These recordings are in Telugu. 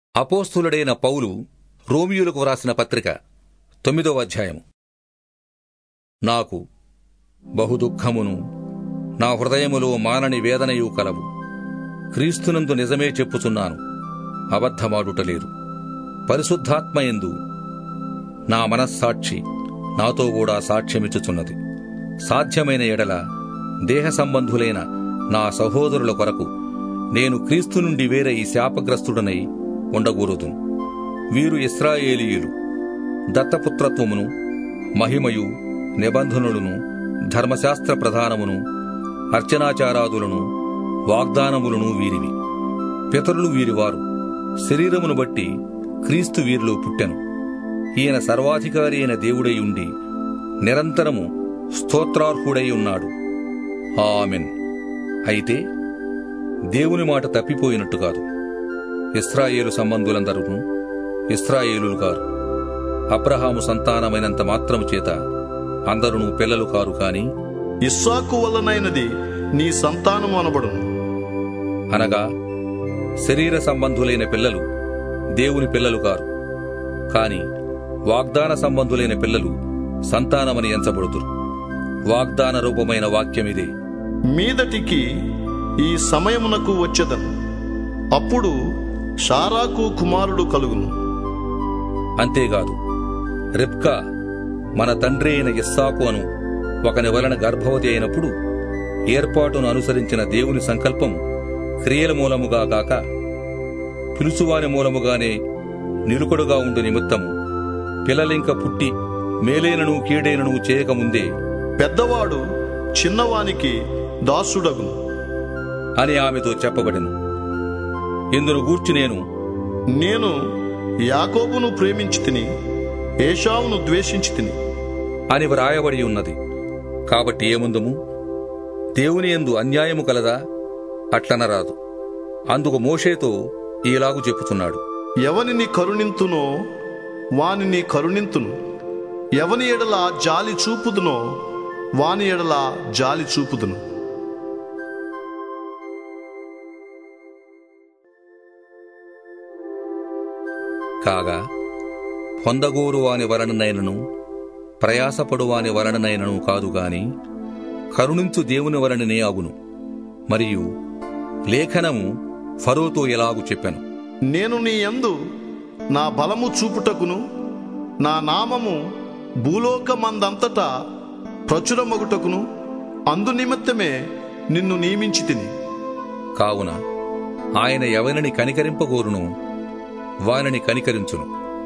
అపోస్తులుడైన పౌలు రోమియులకు వ్రాసిన పత్రిక తొమ్మిదవ అధ్యాయము నాకు బహుదుఃఖమును నా హృదయములో మానని వేదనయు కలవు క్రీస్తునందు నిజమే చెప్పుచున్నాను అబద్ధమాడుటలేదు పరిశుద్ధాత్మయందు నా మనస్సాక్షి నాతో కూడా సాక్ష్యమిచ్చుచున్నది సాధ్యమైన ఎడల దేహ సంబంధులైన నా సహోదరుల కొరకు నేను క్రీస్తు నుండి వేరే ఈ శాపగ్రస్తుడనై ఉండకూడదు వీరు ఇస్రాయేలీయులు దత్తపుత్రత్వమును మహిమయు నిబంధనలను ధర్మశాస్త్ర ప్రధానమును అర్చనాచారాదులను వాగ్దానములను వీరివి పితరులు వీరివారు శరీరమును బట్టి క్రీస్తు వీరిలో పుట్టెను ఈయన సర్వాధికారి అయిన దేవుడై ఉండి నిరంతరము స్తోత్రార్హుడై ఉన్నాడు ఆమెన్ అయితే దేవుని మాట తప్పిపోయినట్టు కాదు ఇస్రాయేలు సంబంధులందరూ ఇస్రాయేలులు కారు అబ్రహాము సంతానమైనంత మాత్రము చేత అందరూ పిల్లలు కారు కాని ఇస్సాకు వలనైనది నీ సంతానము అనబడును అనగా శరీర సంబంధులైన పిల్లలు దేవుని పిల్లలు కారు కాని వాగ్దాన సంబంధులైన పిల్లలు సంతానమని ఎంచబడుతురు వాగ్దాన రూపమైన వాక్యమిదే మీదటికి ఈ సమయమునకు వచ్చేదను అప్పుడు షారాకు కుమారుడు కలుగును అంతేకాదు రిబ్కా మన తండ్రి అయిన ఇస్సాకు అను ఒకని వలన గర్భవతి అయినప్పుడు ఏర్పాటును అనుసరించిన దేవుని సంకల్పం క్రియల మూలముగా కాక పిలుచువాని మూలముగానే నిలుకడుగా ఉండు నిమిత్తము పిల్లలింక పుట్టి మేలైనను కీడైనను చేయకముందే పెద్దవాడు చిన్నవానికి దాసుడగును అని ఆమెతో చెప్పబడెను ఇందును గూర్చి నేను నేను యాకోబును ప్రేమించి తిని ఏషావును ద్వేషించి తిని అని వ్రాయబడి ఉన్నది కాబట్టి ఏముందుము దేవుని యందు అన్యాయము కలదా అట్లనరాదు అందుకు మోషేతో ఈలాగు చెప్పుచున్నాడు ఎవనిని కరుణింతునో వానిని కరుణింతును ఎవని ఎడల జాలి చూపుదునో వాని ఎడల జాలి చూపుదును కాగా పొందగోరు వాని వలననైనను ప్రయాసపడు వాని వలననైనను కాదు గాని కరుణించు దేవుని వలననే అగును మరియు లేఖనము ఫరోతో ఎలాగు చెప్పెను నేను నీ యందు నా బలము చూపుటకును నా నామము భూలోకమందంతటా ప్రచురమగుటకును అందు నిమిత్తమే నిన్ను నియమించి తిని కావున ఆయన ఎవరిని కనికరింపగోరును వానిని కనికరించును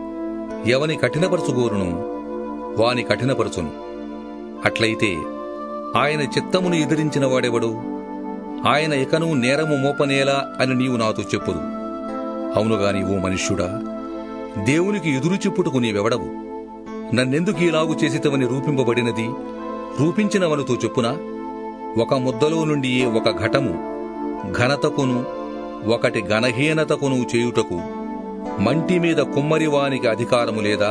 ఎవని కఠినపరచుగోరును వాని కఠినపరచును అట్లయితే ఆయన చిత్తమును ఎదిరించిన వాడెవడు ఆయన ఇకను నేరము మోపనేలా అని నీవు నాతో చెప్పుదు అవునుగాని ఓ మనుష్యుడా దేవునికి ఎదురు చెప్పుటకు నీవెవడవు నన్నెందుకు ఇలాగు చేసితవని రూపింపబడినది రూపించినవనుతో చెప్పునా ఒక ముద్దలో నుండి ఒక ఘటము ఘనతకును ఒకటి ఘనహీనతకును చేయుటకు మంటి మీద కుమ్మరివానికి అధికారము లేదా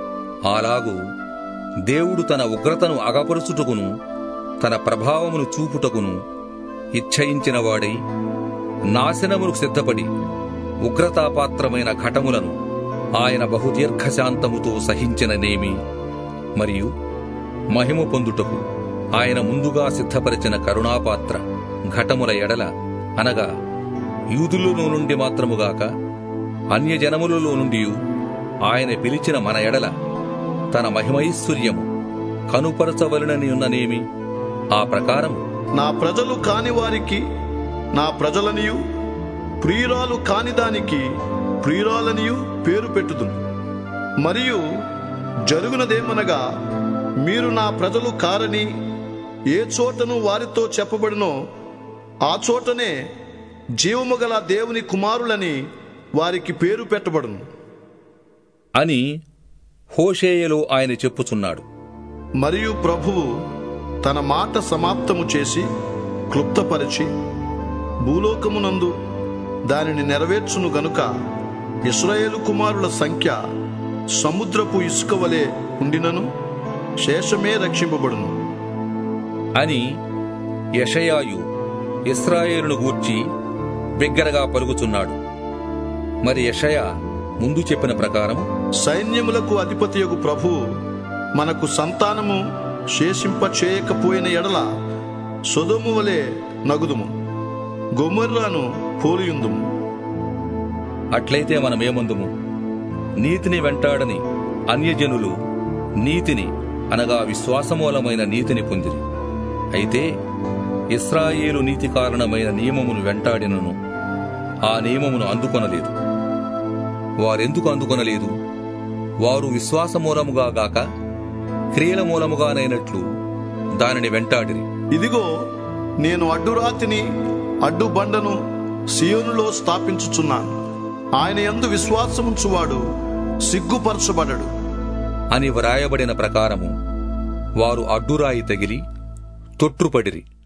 అలాగు దేవుడు తన ఉగ్రతను అగపరుచుటకును తన ప్రభావమును చూపుటకును ఇచ్చయించిన వాడై నాశనమును సిద్ధపడి ఉగ్రతాపాత్రమైన ఘటములను ఆయన బహుదీర్ఘశాంతముతో సహించిననేమి మరియు మహిమ పొందుటకు ఆయన ముందుగా సిద్ధపరిచిన కరుణాపాత్ర ఘటముల ఎడల అనగా యూదులలో నుండి మాత్రముగాక అన్యజనములలో నుండి ఆయన పిలిచిన మన ఎడల తన మహిమైశ్వర్యము కనుపరచవలనని ఉన్ననేమి ఆ ప్రకారం నా ప్రజలు కాని వారికి నా ప్రజలనియు ప్రియురాలు కాని దానికి ప్రియురాలనియు పేరు పెట్టుదును మరియు జరుగునదేమనగా మీరు నా ప్రజలు కారని ఏ చోటను వారితో చెప్పబడినో ఆ చోటనే జీవము గల దేవుని కుమారులని వారికి పేరు పెట్టబడును అని హోషేయలో ఆయన చెప్పుచున్నాడు మరియు ప్రభువు తన మాట సమాప్తము చేసి క్లుప్తపరిచి భూలోకమునందు దానిని నెరవేర్చును గనుక ఇస్రాయేలు కుమారుల సంఖ్య సముద్రపు ఇసుక వలె ఉండినను శేషమే రక్షింపబడును అని యషయాయు ఇస్రాయేలును గూర్చి బిగ్గరగా పలుకుచున్నాడు మరి యెషయా ముందు చెప్పిన ప్రకారం సైన్యములకు అధిపతియగు ప్రభువు మనకు సంతానము శేషింప చేయకపోయిన ఎడల సొదొము వలె నగుదుము గొమర్రాను పోలియుందుము అట్లయితే మనమేమందుము నీతిని వెంటాడని అన్యజనులు నీతిని అనగా విశ్వాసమూలమైన నీతిని పొందిరి అయితే ఇస్రాయేలు నీతి కారణమైన నియమమును వెంటాడినను ఆ నియమమును అందుకొనలేదు వారెందుకు అందుకొనలేదు వారు విశ్వాసమూలముగా గాక క్రియల మూలముగానైనట్లు దానిని వెంటాడిరి ఇదిగో నేను అడ్డురాతిని అడ్డు బండను సియోనులో స్థాపించుచున్నాను ఆయన యందు విశ్వాసముంచువాడు సిగ్గుపరచబడడు అని వ్రాయబడిన ప్రకారము వారు అడ్డురాయి తగిలి తొట్రుపడిరి